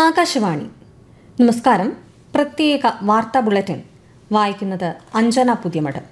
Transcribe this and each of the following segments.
ആകാശവാണി നമസ്കാരം പ്രത്യേക വാർത്താ ബുള്ളറ്റിൻ വായിക്കുന്നത് അഞ്ജന പുതിയമഠം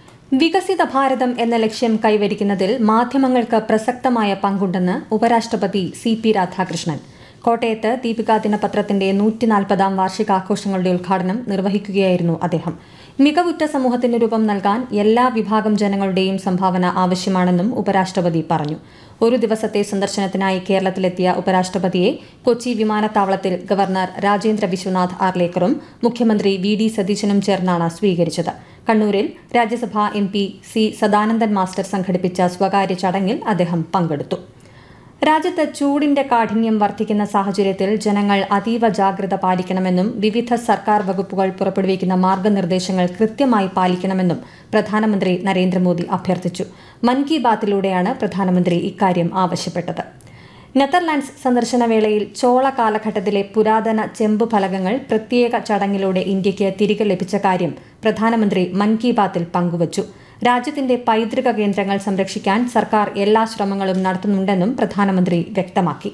വികസിത ഭാരതം എന്ന ലക്ഷ്യം കൈവരിക്കുന്നതിൽ മാധ്യമങ്ങൾക്ക് പ്രസക്തമായ പങ്കുണ്ടെന്ന് ഉപരാഷ്ട്രപതി സി പി രാധാകൃഷ്ണൻ കോട്ടയത്ത് ദീപിക ദിനപത്രത്തിന്റെ നൂറ്റിനാൽപ്പതാം വാർഷികാഘോഷങ്ങളുടെ ഉദ്ഘാടനം നിർവഹിക്കുകയായിരുന്നു അദ്ദേഹം മികവുറ്റ സമൂഹത്തിന് രൂപം നൽകാൻ എല്ലാ വിഭാഗം ജനങ്ങളുടെയും സംഭാവന ആവശ്യമാണെന്നും ഉപരാഷ്ട്രപതി പറഞ്ഞു ഒരു ദിവസത്തെ സന്ദർശനത്തിനായി കേരളത്തിലെത്തിയ ഉപരാഷ്ട്രപതിയെ കൊച്ചി വിമാനത്താവളത്തിൽ ഗവർണർ രാജേന്ദ്ര വിശ്വനാഥ് ആർലേക്കറും മുഖ്യമന്ത്രി വി ഡി സതീശനും ചേർന്നാണ് സ്വീകരിച്ചത് കണ്ണൂരിൽ Rajya Sabha M P C Sadanandan master സംഘടിപ്പിച്ച സ്വകാര്യ ചടങ്ങിൽ അദ്ദേഹം പങ്കെടുത്തു രാജ്യത്ത് ചൂടിന്റെ കാഠിന്യം വർദ്ധിക്കുന്ന സാഹചര്യത്തിൽ ജനങ്ങൾ അതീവ ജാഗ്രത പാലിക്കണമെന്നും വിവിധ സർക്കാർ വകുപ്പുകൾ പുറപ്പെടുവിക്കുന്ന മാർഗനിർദ്ദേശങ്ങൾ കൃത്യമായി പാലിക്കണമെന്നും പ്രധാനമന്ത്രി നരേന്ദ്രമോദി അഭ്യർത്ഥിച്ചു മൻ കി ബാത്തിലൂടെയാണ് പ്രധാനമന്ത്രി ഇക്കാര്യം ആവശ്യപ്പെട്ടത് നെതർലാൻഡ്സ് സന്ദർശന വേളയിൽ ചോള കാലഘട്ടത്തിലെ പുരാതന ചെമ്പ് ഫലകങ്ങൾ പ്രത്യേക ചടങ്ങിലൂടെ ഇന്ത്യയ്ക്ക് തിരികെ ലഭിച്ച കാര്യം പ്രധാനമന്ത്രി മൻ കി ബാത്തിൽ പങ്കുവച്ചു രാജ്യത്തിന്റെ പൈതൃക കേന്ദ്രങ്ങൾ സംരക്ഷിക്കാൻ സർക്കാർ എല്ലാ ശ്രമങ്ങളും നടത്തുന്നുണ്ടെന്നും പ്രധാനമന്ത്രി വ്യക്തമാക്കി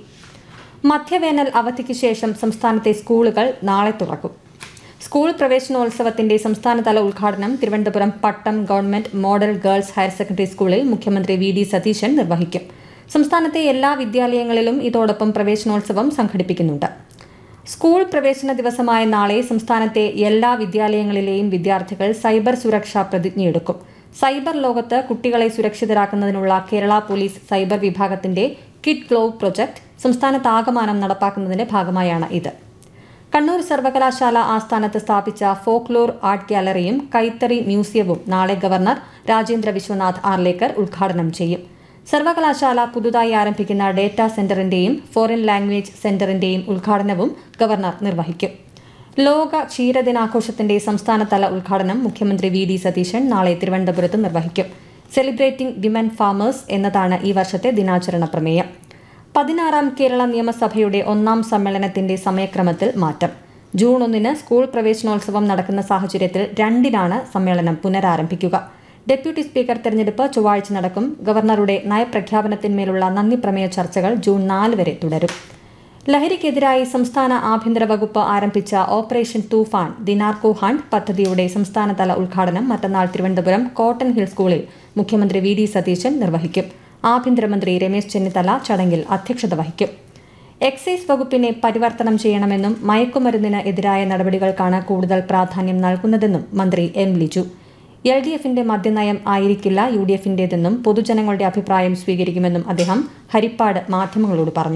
മധ്യവേനൽ അവധിക്ക് ശേഷം സംസ്ഥാനത്തെ സ്കൂളുകൾ നാളെ തുറക്കും സ്കൂൾ പ്രവേശനോത്സവത്തിന്റെ സംസ്ഥാനതല ഉദ്ഘാടനം Thiruvananthapuram Pattom government model girls higher secondary സ്കൂളിൽ മുഖ്യമന്ത്രി വി ഡി സതീശൻ നിർവഹിക്കും സംസ്ഥാനത്തെ എല്ലാ വിദ്യാലയങ്ങളിലും ഇതോടൊപ്പം പ്രവേശനോത്സവം സംഘടിപ്പിക്കുന്നുണ്ട് സ്കൂൾ പ്രവേശന ദിവസമായ നാളെ സംസ്ഥാനത്തെ എല്ലാ വിദ്യാലയങ്ങളിലെയും വിദ്യാർത്ഥികൾ സൈബർ സുരക്ഷാ പ്രതിജ്ഞയെടുക്കും സൈബർ ലോകത്ത് കുട്ടികളെ സുരക്ഷിതരാക്കുന്നതിനുള്ള കേരള പോലീസ് സൈബർ വിഭാഗത്തിന്റെ കിഡ് ഗ്ലോവ് പ്രൊജക്ട് സംസ്ഥാനത്താകമാനം നടപ്പാക്കുന്നതിന്റെ ഭാഗമായാണ് ഇത് കണ്ണൂർ സർവകലാശാല ആസ്ഥാനത്ത് സ്ഥാപിച്ച ഫോക്ലോർ ആർട്ട് ഗാലറിയും കൈത്തറി മ്യൂസിയവും നാളെ ഗവർണർ രാജേന്ദ്ര വിശ്വനാഥ് ആർലേക്കർ ഉദ്ഘാടനം ചെയ്യും സർവകലാശാല പുതുതായി ആരംഭിക്കുന്ന ഡേറ്റാ സെന്ററിന്റെയും ഫോറിൻ ലാംഗ്വേജ് സെന്ററിന്റെയും ഉദ്ഘാടനവും ഗവർണർ നിർവഹിക്കും ലോക ക്ഷീരദിനാഘോഷത്തിന്റെ സംസ്ഥാനതല ഉദ്ഘാടനം മുഖ്യമന്ത്രി വി ഡി സതീശൻ നാളെ തിരുവനന്തപുരത്ത് നിർവഹിക്കും സെലിബ്രേറ്റിംഗ് വിമൻ ഫാമേഴ്സ് എന്നതാണ് ഈ വർഷത്തെ ദിനാചരണ പ്രമേയം പതിനാറാം കേരള നിയമസഭയുടെ ഒന്നാം സമ്മേളനത്തിന്റെ സമയക്രമത്തിൽ മാറ്റം ജൂൺ ഒന്നിന് സ്കൂൾ പ്രവേശനോത്സവം നടക്കുന്ന സാഹചര്യത്തിൽ രണ്ടിനാണ് സമ്മേളനം പുനരാരംഭിക്കുക ഡെപ്യൂട്ടി സ്പീക്കർ തെരഞ്ഞെടുപ്പ് ചൊവ്വാഴ്ച നടക്കും ഗവർണറുടെ നയപ്രഖ്യാപനത്തിന്മേലുള്ള നന്ദി പ്രമേയ ചർച്ചകൾ ജൂൺ നാല് വരെ തുടരും ലഹരിക്കെതിരായി സംസ്ഥാന ആഭ്യന്തര വകുപ്പ് ആരംഭിച്ച ഓപ്പറേഷൻ തൂഫാൻ ദിനാർക്കോ ഹണ്ട് പദ്ധതിയുടെ സംസ്ഥാനതല ഉദ്ഘാടനം മറ്റന്നാൾ തിരുവനന്തപുരം കോട്ടൺ ഹിൽ സ്കൂളിൽ മുഖ്യമന്ത്രി വി ഡി സതീശൻ നിർവഹിക്കും ആഭ്യന്തരമന്ത്രി രമേശ് ചെന്നിത്തല ചടങ്ങിൽ അധ്യക്ഷത വഹിക്കും എക്സൈസ് വകുപ്പിനെ പരിവർത്തനം ചെയ്യണമെന്നും മയക്കുമരുന്നിന് എതിരായ നടപടികൾക്കാണ് കൂടുതൽ പ്രാധാന്യം നൽകുന്നതെന്നും മന്ത്രി എം ലിജു എൽ ഡി എഫിന്റെ മദ്യനയം ആയിരിക്കില്ല യു ഡി എഫിന്റേതെന്നും പൊതുജനങ്ങളുടെ അഭിപ്രായം സ്വീകരിക്കുമെന്നും അദ്ദേഹം ഹരിപ്പാട് മാധ്യമങ്ങളോട് പറഞ്ഞു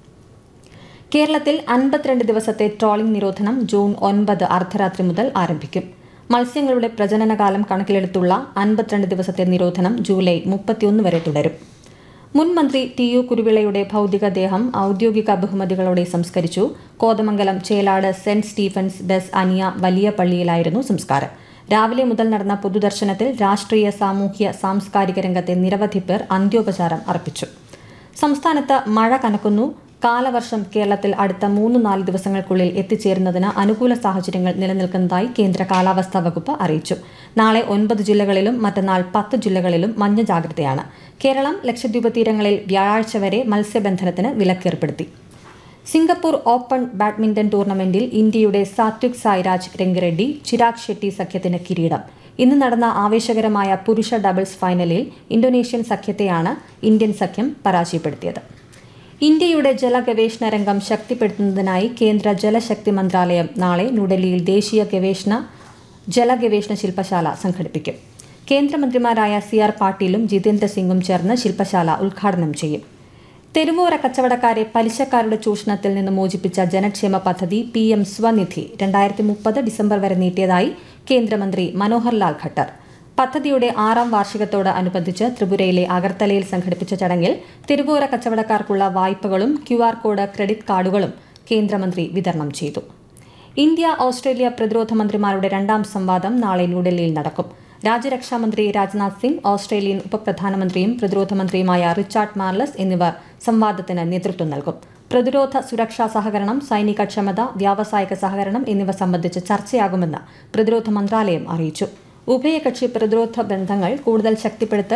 കേരളത്തിൽ അൻപത്തിരണ്ട് ദിവസത്തെ ട്രോളിംഗ് നിരോധനം ജൂൺ ഒൻപത് അർദ്ധരാത്രി മുതൽ ആരംഭിക്കും മത്സ്യങ്ങളുടെ പ്രജനനകാലം കണക്കിലെടുത്തുള്ള അൻപത്തിരണ്ട് ദിവസത്തെ നിരോധനം ജൂലൈ മുപ്പത്തിയൊന്ന് വരെ തുടരും മുൻ മന്ത്രി ടി യു കുരുവിളയുടെ ഭൗതികദേഹം ഔദ്യോഗിക ബഹുമതികളോടെ സംസ്കരിച്ചു കോതമംഗലം ചേലാട് സെന്റ് സ്റ്റീഫൻസ് ബെസ് അനിയ വലിയ പള്ളിയിലായിരുന്നു സംസ്കാരം രാവിലെ മുതൽ നടന്ന പൊതുദർശനത്തിൽ രാഷ്ട്രീയ സാമൂഹ്യ സാംസ്കാരിക രംഗത്തെ നിരവധി പേർ അന്ത്യോപചാരം അർപ്പിച്ചു സംസ്ഥാനത്ത് മഴ കനക്കുന്നു കാലവർഷം കേരളത്തിൽ അടുത്ത മൂന്ന് നാല് ദിവസങ്ങൾക്കുള്ളിൽ എത്തിച്ചേരുന്നതിന് അനുകൂല സാഹചര്യങ്ങൾ നിലനിൽക്കുന്നതായി കേന്ദ്ര കാലാവസ്ഥാ വകുപ്പ് അറിയിച്ചു നാളെ ഒൻപത് ജില്ലകളിലും മറ്റന്നാൾ പത്ത് ജില്ലകളിലും മഞ്ഞ ജാഗ്രതയാണ് കേരളം ലക്ഷദ്വീപ് തീരങ്ങളിൽ വ്യാഴാഴ്ച വരെ മത്സ്യബന്ധനത്തിന് വിലക്കേർപ്പെടുത്തി സിംഗപ്പൂർ ഓപ്പൺ ബാഡ്മിന്റൺ ടൂർണമെന്റിൽ ഇന്ത്യയുടെ സാത്വിക് സായ്രാജ് രംഗറെഡ്ഡി ചിരാഗ് ഷെട്ടി സഖ്യത്തിന് കിരീടം ഇന്ന് നടന്ന ആവേശകരമായ പുരുഷ ഡബിൾസ് ഫൈനലിൽ ഇന്തോനേഷ്യൻ സഖ്യത്തെയാണ് ഇന്ത്യൻ സഖ്യം പരാജയപ്പെടുത്തിയത് ഇന്ത്യയുടെ ജലഗവേഷണ രംഗം ശക്തിപ്പെടുത്തുന്നതിനായി കേന്ദ്ര ജലശക്തി മന്ത്രാലയം നാളെ ന്യൂഡൽഹിയിൽ ദേശീയ ഗവേഷണ ജലഗവേഷണ ശില്പശാല സംഘടിപ്പിക്കും കേന്ദ്രമന്ത്രിമാരായ സി ആർ പാട്ടീലും ജിതേന്ദ്ര സിംഗും ചേർന്ന് ശില്പശാല ഉദ്ഘാടനം ചെയ്യും തെരുവോര കച്ചവടക്കാരെ പലിശക്കാരുടെ ചൂഷണത്തിൽ നിന്ന് മോചിപ്പിച്ച ജനക്ഷേമ പദ്ധതി പി എം സ്വനിധി രണ്ടായിരത്തി മുപ്പത് ഡിസംബർ വരെ നീട്ടിയതായി കേന്ദ്രമന്ത്രി മനോഹർ ലാൽ ഖട്ടർ പദ്ധതിയുടെ ആറാം വാർഷികത്തോട് അനുബന്ധിച്ച് ത്രിപുരയിലെ അഗർത്തലയിൽ സംഘടിപ്പിച്ച ചടങ്ങിൽ തെരുവോര കച്ചവടക്കാർക്കുള്ള വായ്പകളും ക്യു ആർ കോഡ് ക്രെഡിറ്റ് കാർഡുകളും കേന്ദ്രമന്ത്രി വിതരണം ചെയ്തു ഇന്ത്യ ഓസ്ട്രേലിയ പ്രതിരോധ മന്ത്രിമാരുടെ രണ്ടാം സംവാദം നാളെ ന്യൂഡൽഹിയിൽ നടക്കും രാജ്യരക്ഷാമന്ത്രി രാജ്നാഥ് സിംഗ് ഓസ്ട്രേലിയൻ ഉപപ്രധാനമന്ത്രിയും പ്രതിരോധ മന്ത്രിയുമായ റിച്ചാർഡ് മാർലസ് എന്നിവർ സംവാദത്തിന് നേതൃത്വം നൽകും പ്രതിരോധ സുരക്ഷാ സഹകരണം സൈനിക ക്ഷമത വ്യാവസായിക സഹകരണം എന്നിവ സംബന്ധിച്ച് ചർച്ചയാകുമെന്ന് പ്രതിരോധ മന്ത്രാലയം അറിയിച്ചു ഉഭയകക്ഷി പ്രതിരോധ ബന്ധങ്ങൾ കൂടുതൽ ശക്തിപ്പെടുത്തൽ